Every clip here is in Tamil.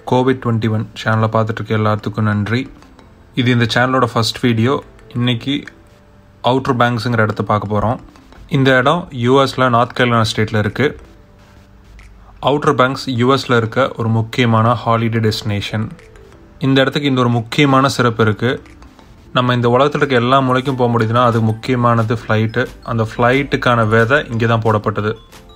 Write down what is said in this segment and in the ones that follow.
கோவிட் டுவெண்ட்டி ஒன் சேனலை பார்த்துட்ருக்க எல்லாத்துக்கும் நன்றி இது இந்த சேனலோட ஃபர்ஸ்ட் வீடியோ இன்னைக்கு அவுட்ரு பேங்க்ஸுங்கிற இடத்த பார்க்க போகிறோம் இந்த இடம் யூஎஸில் நார்த் கேரளானா ஸ்டேட்டில் இருக்குது அவுட்ரு பேங்க்ஸ் யூஎஸில் இருக்க ஒரு முக்கியமான ஹாலிடே டெஸ்டினேஷன் இந்த இடத்துக்கு இந்த ஒரு முக்கியமான சிறப்பு இருக்குது நம்ம இந்த உலகத்தில் இருக்க எல்லா மூலைக்கும் போக முடியுதுன்னா அது முக்கியமானது ஃப்ளைட்டு அந்த ஃப்ளைட்டுக்கான விதை இங்கே தான் போடப்பட்டது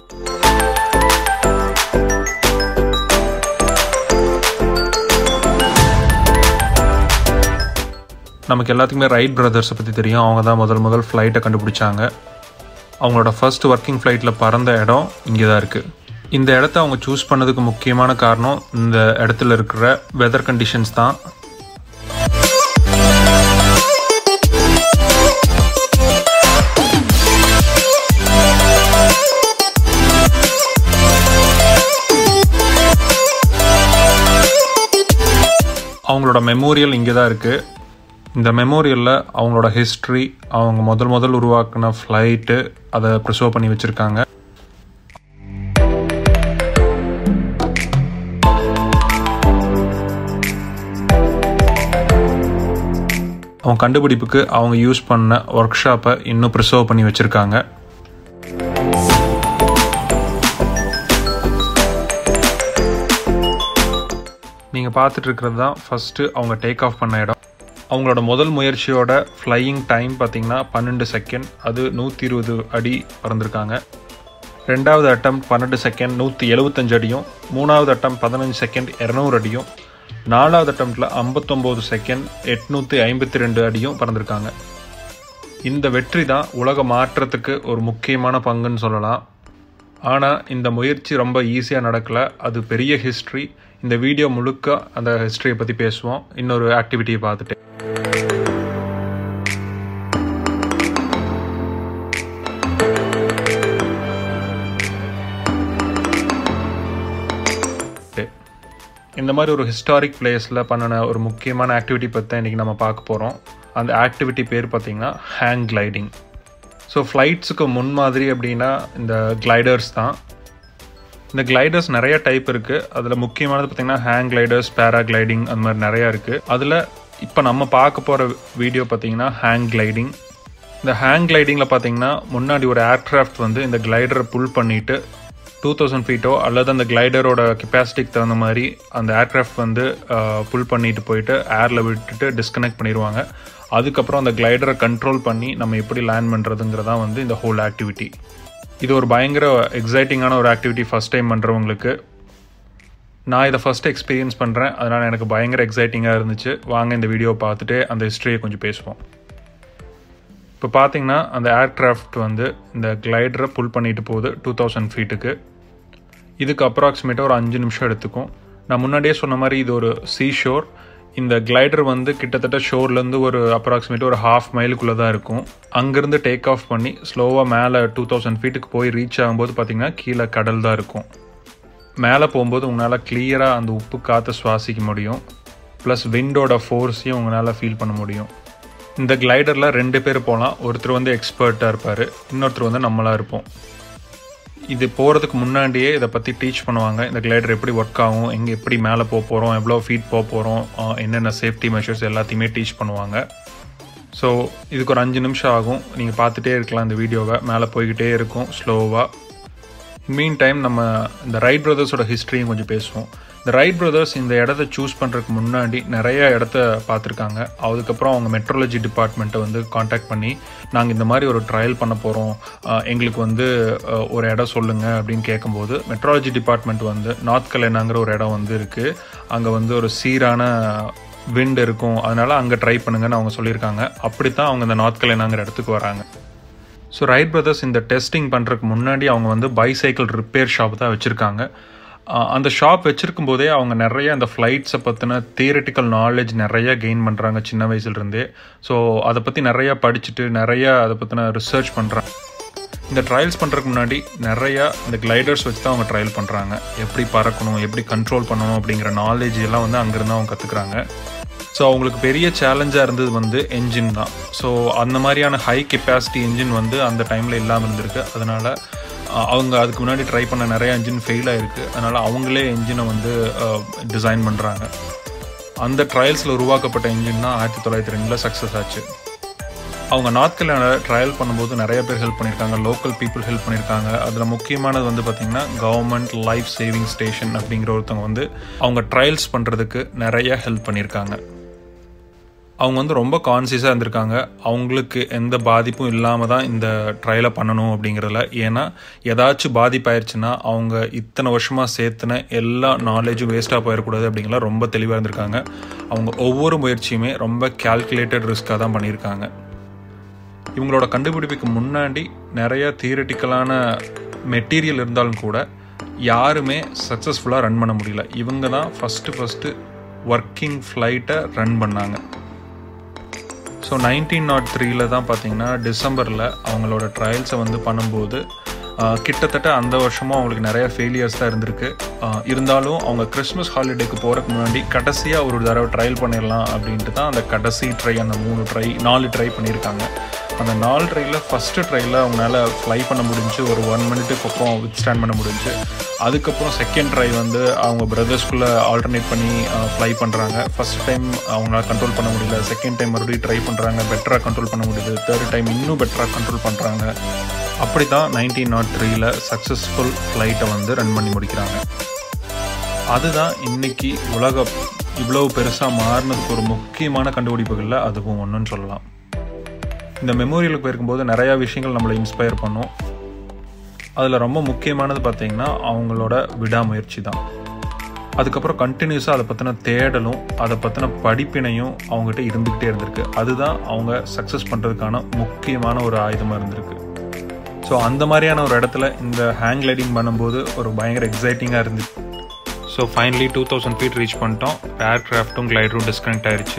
நமக்கு எல்லாத்துக்குமே ரைட் பிரதர்ஸை பற்றி தெரியும் அவங்க தான் முதல் முதல் ஃப்ளைட்டை கண்டுபிடிச்சாங்க அவங்களோட ஃபர்ஸ்ட் ஒர்க்கிங் ஃப்ளைட்டில் பறந்த இடம் இங்கே தான் இருக்குது இந்த இடத்த அவங்க சூஸ் பண்ணதுக்கு முக்கியமான காரணம் இந்த இடத்துல இருக்கிற வெதர் கண்டிஷன்ஸ் தான் அவங்களோட மெமோரியல் இங்கே தான் இருக்குது இந்த மெமோரியலில் அவங்களோட ஹிஸ்ட்ரி அவங்க முதல் முதல் உருவாக்கின ஃப்ளைட்டு அதை ப்ரிசர்வ் பண்ணி வச்சுருக்காங்க அவங்க கண்டுபிடிப்புக்கு அவங்க யூஸ் பண்ண ஒர்க் ஷாப்பை இன்னும் ப்ரிசர்வ் பண்ணி வச்சுருக்காங்க நீங்கள் பார்த்துட்டு இருக்கிறது தான் ஃபஸ்ட்டு அவங்க டேக் ஆஃப் பண்ண இடம் அவங்களோட முதல் முயற்சியோட ஃப்ளையிங் டைம் பார்த்தீங்கன்னா பன்னெண்டு செகண்ட் அது நூற்றி இருபது அடி பறந்துருக்காங்க ரெண்டாவது அட்டம் பன்னெண்டு செகண்ட் நூற்றி எழுபத்தஞ்சு அடியும் மூணாவது அட்டம் பதினஞ்சு செகண்ட் இரநூறு அடியும் நாலாவது அட்டம்ப்டில் ஐம்பத்தொம்போது செகண்ட் எட்நூற்றி ஐம்பத்தி ரெண்டு அடியும் பறந்துருக்காங்க இந்த வெற்றி தான் உலக மாற்றத்துக்கு ஒரு முக்கியமான பங்குன்னு சொல்லலாம் ஆனால் இந்த முயற்சி ரொம்ப ஈஸியாக நடக்கலை அது பெரிய ஹிஸ்ட்ரி இந்த வீடியோ முழுக்க அந்த ஹிஸ்ட்ரியை பற்றி பேசுவோம் இன்னொரு ஆக்டிவிட்டியை பார்த்துட்டு இந்த மாதிரி ஒரு ஹிஸ்டாரிக் பிளேஸில் பண்ணின ஒரு முக்கியமான ஆக்டிவிட்டி பற்றி தான் இன்றைக்கி நம்ம பார்க்க போகிறோம் அந்த ஆக்டிவிட்டி பேர் பார்த்திங்கன்னா ஹேங் கிளைடிங் ஸோ ஃப்ளைட்ஸுக்கு முன்மாதிரி அப்படின்னா இந்த கிளைடர்ஸ் தான் இந்த கிளைடர்ஸ் நிறைய டைப் இருக்குது அதில் முக்கியமானது பார்த்திங்கன்னா ஹேங் கிளைடர்ஸ் பேரா கிளைடிங் அந்த மாதிரி நிறையா இருக்குது அதில் இப்போ நம்ம பார்க்க போகிற வீடியோ பார்த்திங்கன்னா ஹேங் கிளைடிங் இந்த ஹேங் கிளைடிங்கில் பார்த்தீங்கன்னா முன்னாடி ஒரு ஏர்க்ராஃப்ட் வந்து இந்த கிளைடரை புல் பண்ணிவிட்டு டூ தௌசண்ட் ஃபீட்டோ அல்லது அந்த கிளைடரோட கெப்பாசிட்டிக்கு தகுந்த மாதிரி அந்த ஏர்க்ராஃப்ட் வந்து புல் பண்ணிட்டு போயிட்டு ஏரில் விட்டுட்டு டிஸ்கனெக்ட் பண்ணிடுவாங்க அதுக்கப்புறம் அந்த கிளைடரை கண்ட்ரோல் பண்ணி நம்ம எப்படி லேண்ட் பண்ணுறதுங்கிறதான் வந்து இந்த ஹோல் ஆக்டிவிட்டி இது ஒரு பயங்கர எக்ஸைட்டிங்கான ஒரு ஆக்டிவிட்டி ஃபஸ்ட் டைம் பண்ணுறவங்களுக்கு நான் இதை ஃபஸ்ட்டு எக்ஸ்பீரியன்ஸ் பண்ணுறேன் அதனால் எனக்கு பயங்கர எக்ஸைட்டிங்காக இருந்துச்சு வாங்க இந்த வீடியோவை பார்த்துட்டு அந்த ஹிஸ்ட்ரியை கொஞ்சம் பேசுவோம் இப்போ பார்த்தீங்கன்னா அந்த ஏர்க்ராஃப்ட் வந்து இந்த கிளைடரை புல் பண்ணிட்டு போகுது டூ தௌசண்ட் ஃபீட்டுக்கு இதுக்கு அப்ராக்சிமேட்டாக ஒரு அஞ்சு நிமிஷம் எடுத்துக்கும் நான் முன்னாடியே சொன்ன மாதிரி இது ஒரு சீ ஷோர் இந்த கிளைடர் வந்து கிட்டத்தட்ட ஷோர்லேருந்து ஒரு அப்ராக்சிமேட்டாக ஒரு ஹாஃப் மைலுக்குள்ளே தான் இருக்கும் அங்கேருந்து டேக் ஆஃப் பண்ணி ஸ்லோவாக மேலே டூ தௌசண்ட் ஃபீட்டுக்கு போய் ரீச் ஆகும்போது பார்த்தீங்கன்னா கீழே கடல் தான் இருக்கும் மேலே போகும்போது உங்களால் கிளியராக அந்த உப்பு காற்றை சுவாசிக்க முடியும் ப்ளஸ் விண்டோட ஃபோர்ஸையும் உங்களால் ஃபீல் பண்ண முடியும் இந்த கிளைடரில் ரெண்டு பேர் போகலாம் ஒருத்தர் வந்து எக்ஸ்பர்ட்டாக இருப்பார் இன்னொருத்தர் வந்து நம்மளாக இருப்போம் இது போகிறதுக்கு முன்னாடியே இதை பற்றி டீச் பண்ணுவாங்க இந்த கிளைடர் எப்படி ஒர்க் ஆகும் எங்கே எப்படி மேலே போக போகிறோம் எவ்வளோ ஃபீட் போக போகிறோம் என்னென்ன சேஃப்டி மெஷர்ஸ் எல்லாத்தையுமே டீச் பண்ணுவாங்க ஸோ இதுக்கு ஒரு அஞ்சு நிமிஷம் ஆகும் நீங்கள் பார்த்துட்டே இருக்கலாம் இந்த வீடியோவை மேலே போய்கிட்டே இருக்கும் ஸ்லோவாக மீன் டைம் நம்ம இந்த ரைட் பிரதர்ஸோட ஹிஸ்ட்ரியும் கொஞ்சம் பேசுவோம் இந்த ரைட் பிரதர்ஸ் இந்த இடத்த சூஸ் பண்ணுறதுக்கு முன்னாடி நிறைய இடத்த பார்த்துருக்காங்க அதுக்கப்புறம் அவங்க மெட்ரோலஜி டிபார்ட்மெண்ட்டை வந்து காண்டாக்ட் பண்ணி நாங்கள் இந்த மாதிரி ஒரு ட்ரையல் பண்ண போகிறோம் எங்களுக்கு வந்து ஒரு இடம் சொல்லுங்கள் அப்படின்னு கேட்கும்போது மெட்ரோலஜி டிபார்ட்மெண்ட் வந்து நார்த் கலேனாங்கிற ஒரு இடம் வந்து இருக்குது அங்கே வந்து ஒரு சீரான விண்ட் இருக்கும் அதனால் அங்கே ட்ரை பண்ணுங்கன்னு அவங்க சொல்லியிருக்காங்க அப்படி தான் அவங்க இந்த நார்த் கலேனாங்கிற இடத்துக்கு வராங்க ஸோ ரைட் பிரதர்ஸ் இந்த டெஸ்டிங் பண்ணுறதுக்கு முன்னாடி அவங்க வந்து பைசைக்கிள் ரிப்பேர் ஷாப் தான் வச்சுருக்காங்க அந்த ஷாப் வச்சுருக்கும் போதே அவங்க நிறைய அந்த ஃப்ளைட்ஸை பற்றின தியரட்டிக்கல் நாலேஜ் நிறைய கெயின் பண்ணுறாங்க சின்ன வயசுலேருந்தே ஸோ அதை பற்றி நிறையா படிச்சுட்டு நிறையா அதை பற்றின ரிசர்ச் பண்ணுறாங்க இந்த ட்ரையல்ஸ் பண்ணுறதுக்கு முன்னாடி நிறையா இந்த கிளைடர்ஸ் வச்சு தான் அவங்க ட்ரையல் பண்ணுறாங்க எப்படி பறக்கணும் எப்படி கண்ட்ரோல் பண்ணணும் அப்படிங்கிற நாலேஜ் எல்லாம் வந்து அங்கேருந்து அவங்க கற்றுக்குறாங்க ஸோ அவங்களுக்கு பெரிய சேலஞ்சாக இருந்தது வந்து என்ஜின் தான் ஸோ அந்த மாதிரியான ஹை கெப்பாசிட்டி என்ஜின் வந்து அந்த டைமில் இல்லாமல் இருந்திருக்கு அதனால் அவங்க அதுக்கு முன்னாடி ட்ரை பண்ண நிறைய இன்ஜின் ஃபெயில் ஆயிருக்கு அதனால் அவங்களே இன்ஜினை வந்து டிசைன் பண்ணுறாங்க அந்த ட்ரையல்ஸில் உருவாக்கப்பட்ட இன்ஜின் தான் ஆயிரத்தி தொள்ளாயிரத்தி ரெண்டில் சக்ஸஸ் ஆச்சு அவங்க நார்த் கல்யாண ட்ரையல் பண்ணும்போது நிறைய பேர் ஹெல்ப் பண்ணியிருக்காங்க லோக்கல் பீப்புள் ஹெல்ப் பண்ணியிருக்காங்க அதில் முக்கியமானது வந்து பார்த்திங்கன்னா கவர்மெண்ட் லைஃப் சேவிங் ஸ்டேஷன் அப்படிங்கிற ஒருத்தவங்க வந்து அவங்க ட்ரையல்ஸ் பண்ணுறதுக்கு நிறைய ஹெல்ப் பண்ணியிருக்காங்க அவங்க வந்து ரொம்ப கான்சியஸாக இருந்திருக்காங்க அவங்களுக்கு எந்த பாதிப்பும் இல்லாமல் தான் இந்த ட்ரையலை பண்ணணும் அப்படிங்கிறதுல ஏன்னா ஏதாச்சும் பாதிப்பாயிருச்சுன்னா அவங்க இத்தனை வருஷமாக சேர்த்துன எல்லா நாலேஜும் வேஸ்ட்டாக போயிடக்கூடாது அப்படிங்கிற ரொம்ப தெளிவாக இருந்திருக்காங்க அவங்க ஒவ்வொரு முயற்சியுமே ரொம்ப கேல்குலேட்டட் ரிஸ்க்காக தான் பண்ணியிருக்காங்க இவங்களோட கண்டுபிடிப்புக்கு முன்னாடி நிறைய தியரட்டிக்கலான மெட்டீரியல் இருந்தாலும் கூட யாருமே சக்ஸஸ்ஃபுல்லாக ரன் பண்ண முடியல இவங்க தான் ஃபஸ்ட்டு ஃபஸ்ட்டு ஒர்க்கிங் ஃப்ளைட்டை ரன் பண்ணாங்க ஸோ நைன்டீன் நாட் த்ரீல தான் பார்த்தீங்கன்னா டிசம்பரில் அவங்களோட ட்ரையல்ஸை வந்து பண்ணும்போது கிட்டத்தட்ட அந்த வருஷமும் அவங்களுக்கு நிறைய ஃபெயிலியர்ஸ் தான் இருந்திருக்கு இருந்தாலும் அவங்க கிறிஸ்மஸ் ஹாலிடேக்கு போகிறதுக்கு முன்னாடி கடைசியாக ஒரு தடவை ட்ரையல் பண்ணிடலாம் அப்படின்ட்டு தான் அந்த கடைசி ட்ரை அந்த மூணு ட்ரை நாலு ட்ரை பண்ணியிருக்காங்க அந்த நாலு ட்ரையில் ஃபஸ்ட்டு ட்ரையில் அவங்களால ஃப்ளை பண்ண முடிஞ்சு ஒரு ஒன் மினிட்டுக்கு அப்புறம் வித் ஸ்டாண்ட் பண்ண முடிஞ்சு அதுக்கப்புறம் செகண்ட் ட்ரை வந்து அவங்க பிரதர்ஸ்குள்ளே ஆல்டர்னேட் பண்ணி ஃப்ளை பண்ணுறாங்க ஃபஸ்ட் டைம் அவங்களால கண்ட்ரோல் பண்ண முடியல செகண்ட் டைம் மறுபடியும் ட்ரை பண்ணுறாங்க பெட்டராக கண்ட்ரோல் பண்ண முடியுது தேர்ட் டைம் இன்னும் பெட்டராக கண்ட்ரோல் பண்ணுறாங்க அப்படி தான் நைன்டீன் நாட் த்ரீல சக்ஸஸ்ஃபுல் ஃப்ளைட்டை வந்து ரன் பண்ணி முடிக்கிறாங்க அதுதான் இன்னைக்கு உலகம் இவ்வளவு பெருசாக மாறினதுக்கு ஒரு முக்கியமான கண்டுபிடிப்புகளில் அதுவும் ஒன்றுன்னு சொல்லலாம் இந்த மெமோரியலுக்கு போயிருக்கும்போது நிறையா விஷயங்கள் நம்மளை இன்ஸ்பயர் பண்ணும் அதில் ரொம்ப முக்கியமானது பார்த்திங்கன்னா அவங்களோட விடாமுயற்சி தான் அதுக்கப்புறம் கண்டினியூஸாக அதை பற்றின தேடலும் அதை பற்றின படிப்பினையும் அவங்ககிட்ட இருந்துக்கிட்டே இருந்திருக்கு அதுதான் அவங்க சக்ஸஸ் பண்ணுறதுக்கான முக்கியமான ஒரு ஆயுதமாக இருந்திருக்கு ஸோ அந்த மாதிரியான ஒரு இடத்துல இந்த ஹேங் லைடிங் பண்ணும்போது ஒரு பயங்கர எக்ஸைட்டிங்காக இருந்துச்சு so finally two thousand feet reach பண்ணிட்டோம் ஏர்க்ராஃப்ட்டும் கிளைடரும் டிஸ்கனெக்ட் ஆயிடுச்சு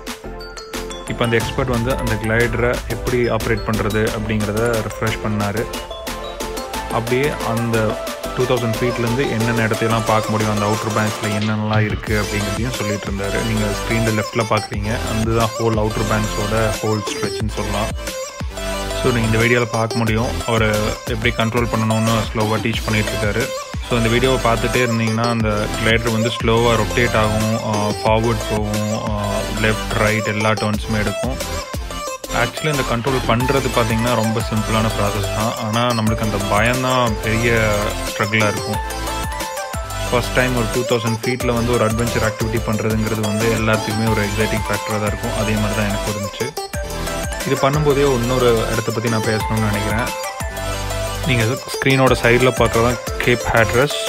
இப்போ அந்த எக்ஸ்பர்ட் வந்து அந்த கிளைடரை எப்படி ஆப்ரேட் பண்ணுறது அப்படிங்கிறத ரெஃப்ரெஷ் பண்ணார் அப்படியே அந்த டூ தௌசண்ட் ஃபீட்லேருந்து என்னென்ன இடத்தையெல்லாம் பார்க்க முடியும் அந்த அவுட்டர் பேங்க்ஸில் என்னென்னலாம் இருக்குது அப்படிங்கிறதையும் சொல்லிட்டு இருந்தார் நீங்கள் ஸ்க்ரீனில் லெஃப்ட்டில் பார்க்குறீங்க அதுதான் ஹோல் அவுட்டர் பேங்க்ஸோட ஹோல் ஸ்ட்ரெச்னு சொல்லலாம் ஸோ நீங்கள் இந்த வீடியோவில் பார்க்க முடியும் அவர் எப்படி கண்ட்ரோல் பண்ணணும்னு ஸ்லோவாக டீச் பண்ணிகிட்ருக்காரு ஸோ இந்த வீடியோவை பார்த்துட்டே இருந்தீங்கன்னா அந்த கிளைடர் வந்து ஸ்லோவாக ரொட்டேட் ஆகும் ஃபார்வர்ட் போகும் லெஃப்ட் ரைட் எல்லா டர்ன்ஸுமே எடுக்கும் ஆக்சுவலி இந்த கண்ட்ரோல் பண்ணுறது பார்த்திங்கன்னா ரொம்ப சிம்பிளான ப்ராசஸ் தான் ஆனால் நம்மளுக்கு அந்த பயம்தான் பெரிய ஸ்ட்ரகிளாக இருக்கும் ஃபஸ்ட் டைம் ஒரு டூ தௌசண்ட் ஃபீட்டில் வந்து ஒரு அட்வென்ச்சர் ஆக்டிவிட்டி பண்ணுறதுங்கிறது வந்து எல்லாத்துக்குமே ஒரு எக்ஸைட்டிங் ஃபேக்டராக தான் இருக்கும் அதே மாதிரி தான் எனக்கு இருந்துச்சு இது பண்ணும்போதே இன்னொரு இடத்த பற்றி நான் பேசணும்னு நினைக்கிறேன் நீங்கள் ஸ்க்ரீனோட சைடில் பார்க்குறதான் கேப் ஹேட்ரஸ்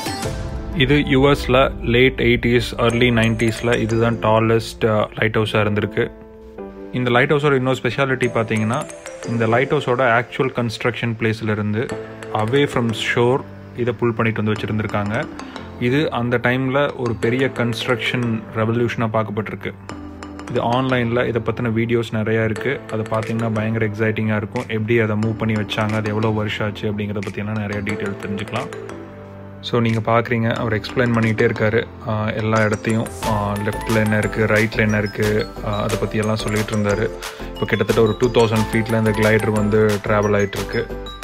இது யூஎஸில் லேட் எயிட்டிஸ் அர்லி நைன்ட்டீஸில் இதுதான் டாலஸ்ட் லைட் ஹவுஸாக இருந்திருக்கு இந்த லைட் ஹவுஸோட இன்னொரு ஸ்பெஷாலிட்டி பார்த்தீங்கன்னா இந்த லைட் ஹவுஸோட ஆக்சுவல் கன்ஸ்ட்ரக்ஷன் பிளேஸ்லேருந்து அவே ஃப்ரம் ஷோர் இதை புல் பண்ணிட்டு வந்து வச்சுருந்துருக்காங்க இது அந்த டைமில் ஒரு பெரிய கன்ஸ்ட்ரக்ஷன் ரெவல்யூஷனாக பார்க்கப்பட்டிருக்கு இது ஆன்லைனில் இதை பற்றின வீடியோஸ் நிறையா இருக்குது அதை பார்த்தீங்கன்னா பயங்கர எக்ஸைட்டிங்காக இருக்கும் எப்படி அதை மூவ் பண்ணி வச்சாங்க அது எவ்வளோ வருஷம் ஆச்சு அப்படிங்கிறத பற்றியெல்லாம் நிறைய டீட்டெயில் தெரிஞ்சுக்கலாம் ஸோ நீங்கள் பார்க்குறீங்க அவர் எக்ஸ்பிளைன் பண்ணிகிட்டே இருக்கார் எல்லா இடத்தையும் லெஃப்டில் என்ன இருக்குது ரைட்டில் என்ன இருக்குது அதை பற்றியெல்லாம் சொல்லிகிட்டு இருந்தார் இப்போ கிட்டத்தட்ட ஒரு டூ தௌசண்ட் ஃபீட்டில் இந்த கிளைடர் வந்து ட்ராவல் ஆகிட்டுருக்கு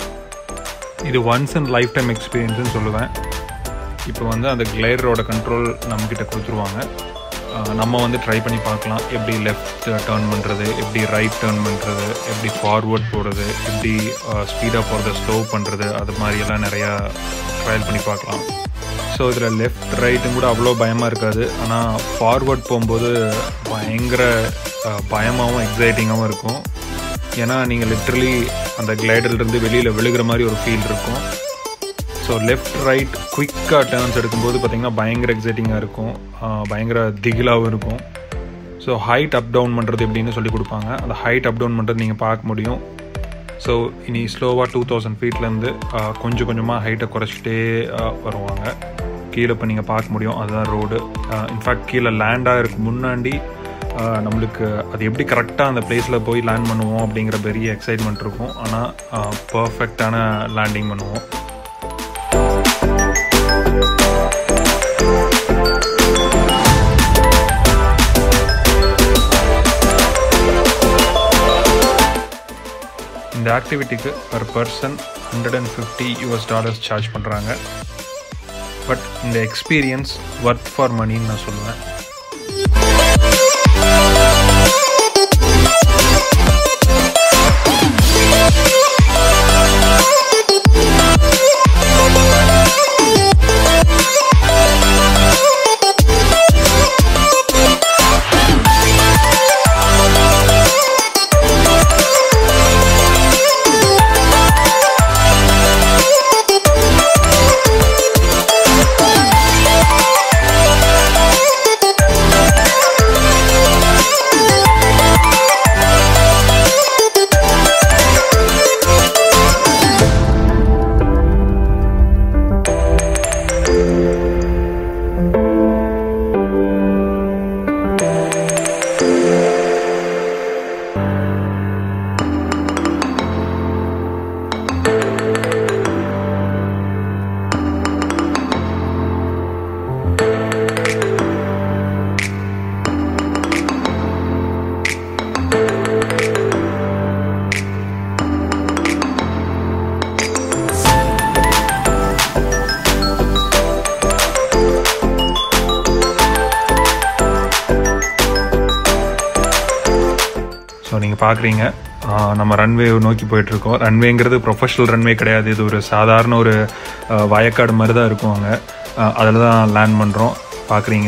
இது ஒன்ஸ் அண்ட் லைஃப் டைம் எக்ஸ்பீரியன்ஸ்னு சொல்லுவேன் இப்போ வந்து அந்த கிளைடரோட கண்ட்ரோல் நம்மக்கிட்ட கொடுத்துருவாங்க நம்ம வந்து ட்ரை பண்ணி பார்க்கலாம் எப்படி லெஃப்ட் டேர்ன் பண்ணுறது எப்படி ரைட் டேர்ன் பண்ணுறது எப்படி ஃபார்வர்ட் போகிறது எப்படி ஸ்பீடாக போகிறத ஸ்லோ பண்ணுறது அது மாதிரியெல்லாம் நிறையா ட்ரையல் பண்ணி பார்க்கலாம் ஸோ இதில் லெஃப்ட் ரைட்டும் கூட அவ்வளோ பயமாக இருக்காது ஆனால் ஃபார்வர்ட் போகும்போது பயங்கர பயமாகவும் எக்ஸைட்டிங்காகவும் இருக்கும் ஏன்னா நீங்கள் லிட்ரலி அந்த கிளைடர்லேருந்து வெளியில் விழுகிற மாதிரி ஒரு ஃபீல் இருக்கும் ஸோ லெஃப்ட் ரைட் குயிக்காக டேர்ன்ஸ் எடுக்கும்போது பார்த்திங்கன்னா பயங்கர எக்ஸைட்டிங்காக இருக்கும் பயங்கர திகிலாகவும் இருக்கும் ஸோ ஹைட் அப் டவுன் பண்ணுறது எப்படின்னு சொல்லி கொடுப்பாங்க அந்த ஹைட் அப் டவுன் பண்ணுறது நீங்கள் பார்க்க முடியும் ஸோ இனி ஸ்லோவாக டூ தௌசண்ட் ஃபீட்லேருந்து கொஞ்சம் கொஞ்சமாக ஹைட்டை குறைச்சிட்டே வருவாங்க கீழே இப்போ நீங்கள் பார்க்க முடியும் அதுதான் ரோடு இன்ஃபேக்ட் கீழே லேண்டாக இருக்கு முன்னாடி நம்மளுக்கு அது எப்படி கரெக்டாக அந்த பிளேஸில் போய் லேண்ட் பண்ணுவோம் அப்படிங்கிற பெரிய எக்ஸைட்மெண்ட் இருக்கும் ஆனால் பர்ஃபெக்டான லேண்டிங் பண்ணுவோம் இந்த ஆக்டிவிட்டிக்கு per person hundred and fifty US dollars charge பண்ணுறாங்க பட் இந்த எக்ஸ்பீரியன்ஸ் ஒர்த் ஃபார் மணின்னு நான் சொல்லுவேன் ஸோ நீங்கள் பார்க்குறீங்க நம்ம ரன்வே நோக்கி போயிட்டுருக்கோம் ரன்வேங்கிறது ப்ரொஃபஷனல் ரன்வே கிடையாது இது ஒரு சாதாரண ஒரு ஆஹ், வயக்காடு மாதிரி தான் இருக்கும் அங்கே அதில் தான் லேண்ட் பண்ணுறோம் பார்க்குறீங்க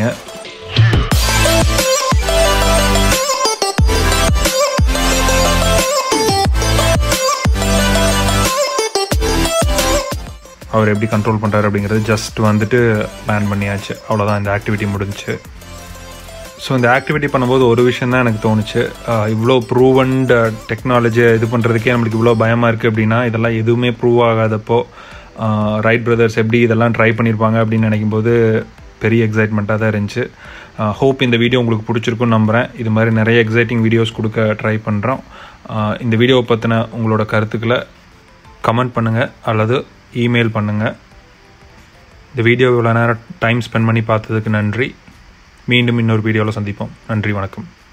அவர் எப்படி கண்ட்ரோல் பண்ணுறாரு அப்படிங்கிறது ஜஸ்ட் வந்துட்டு லேண்ட் பண்ணியாச்சு அவ்வளோதான் இந்த ஆக்டிவிட்டி முடிஞ்சுச்சு ஸோ இந்த ஆக்டிவிட்டி பண்ணும்போது ஒரு விஷயம் தான் எனக்கு தோணுச்சு ஆஹ் இவ்வளோ ப்ரூவன்ட் டெக்னாலஜியை இது பண்ணுறதுக்கே நம்மளுக்கு இவ்வளோ பயமாக இருக்குது அப்படின்னா இதெல்லாம் எதுவுமே ப்ரூவ் ஆகாதப்போ ரைட் பிரதர்ஸ் எப்படி இதெல்லாம் ட்ரை பண்ணியிருப்பாங்க அப்படின்னு நினைக்கும் போது பெரிய எக்ஸைட்மெண்ட்டாக தான் இருந்துச்சு ஹோப் இந்த வீடியோ உங்களுக்கு பிடிச்சிருக்குன்னு நம்புகிறேன் இது மாதிரி நிறைய எக்ஸைட்டிங் வீடியோஸ் கொடுக்க ட்ரை பண்ணுறோம் இந்த வீடியோவை பற்றின உங்களோட கருத்துக்களை கமெண்ட் பண்ணுங்கள் அல்லது இமெயில் பண்ணுங்கள் இந்த வீடியோ இவ்வளோ நேரம் டைம் ஸ்பெண்ட் பண்ணி பார்த்ததுக்கு நன்றி மீண்டும் இன்னொரு வீடியோவில் சந்திப்போம் நன்றி வணக்கம்